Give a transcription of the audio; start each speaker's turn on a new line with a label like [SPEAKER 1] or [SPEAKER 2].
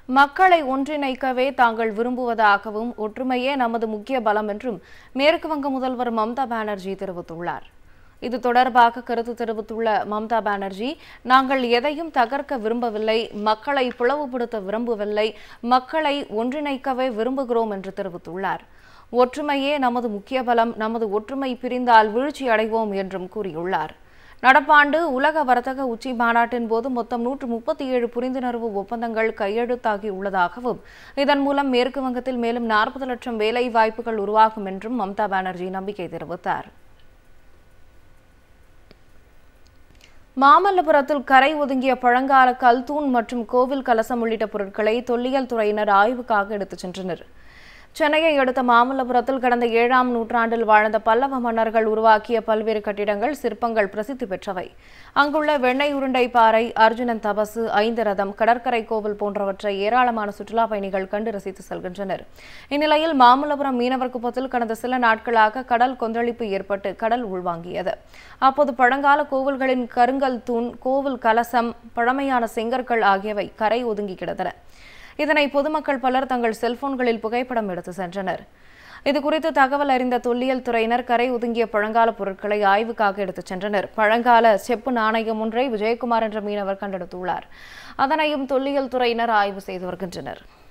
[SPEAKER 1] மக்களை ஒன்றிணைக்கவே தாங்கள் விரும்புவதாகவும் ஒற்றுமையே நமது முக்கிய பலம் என்றும் மேற்கு வங்க முதல்வர் மம்தா பானர்ஜி தெரிவித்துள்ளார் இது தொடர்பாக கருத்து தெரிவித்துள்ள மம்தா பானர்ஜி நாங்கள் எதையும் தகர்க்க விரும்பவில்லை மக்களை பிளவுபடுத்த விரும்பவில்லை மக்களை ஒன்றிணைக்கவே விரும்புகிறோம் என்று தெரிவித்துள்ளார் ஒற்றுமையே நமது முக்கிய பலம் நமது ஒற்றுமை பிரிந்தால் வீழ்ச்சி அடைவோம் என்றும் கூறியுள்ளார் நடப்பாண்டு உலக வர்த்தக உச்சி மாநாட்டின் போது மொத்தம் நூற்று முப்பத்தி ஏழு புரிந்துணர்வு ஒப்பந்தங்கள் கையெழுத்தாகி உள்ளதாகவும் இதன் மூலம் மேற்கு வங்கத்தில் மேலும் நாற்பது லட்சம் வேலை வாய்ப்புகள் உருவாகும் என்றும் மம்தா பானர்ஜி நம்பிக்கை தெரிவித்தார் மாமல்லபுரத்தில் கரை ஒதுங்கிய பழங்கால கல்தூண் மற்றும் கோவில் கலசம் உள்ளிட்ட பொருட்களை தொல்லியல் துறையினர் ஆய்வுக்காக எடுத்துச் சென்றனர் சென்னையை அடுத்த மாமல்லபுரத்தில் கடந்த ஏழாம் நூற்றாண்டில் வாழ்ந்த பல்லவ மன்னர்கள் உருவாக்கிய பல்வேறு கட்டிடங்கள் சிற்பங்கள் பிரசித்தி பெற்றவை அங்குள்ள வெண்ணெய் உருண்டை பாறை அர்ஜுனன் தபசு ஐந்து ரதம் கடற்கரை கோவில் போன்றவற்றை ஏராளமான சுற்றுலா பயணிகள் கண்டு ரசித்து செல்கின்றனர் இந்நிலையில் மாமல்லபுரம் மீனவர் குப்பத்தில் கடந்த சில நாட்களாக கடல் கொந்தளிப்பு ஏற்பட்டு கடல் உள்வாங்கியது அப்போது பழங்கால கோவில்களின் கருங்கல் தூண் கோவில் கலசம் பழமையான செங்கற்கள் ஆகியவை கரை ஒதுங்கி கிடந்தன இதனை பொதுமக்கள் பலர் தங்கள் செல்போன்களில் புகைப்படம் எடுத்து சென்றனர் இதுகுறித்து தகவல் அறிந்த தொல்லியல் துறையினர் கரை ஒதுங்கிய பழங்கால பொருட்களை ஆய்வுக்காக எடுத்துச் சென்றனர் பழங்கால செப்பு நாணயம் ஒன்றை விஜயகுமார் என்ற மீனவர் கண்டெடுத்துள்ளார் அதனையும் தொல்லியல் துறையினர் ஆய்வு செய்து வருகின்றனர்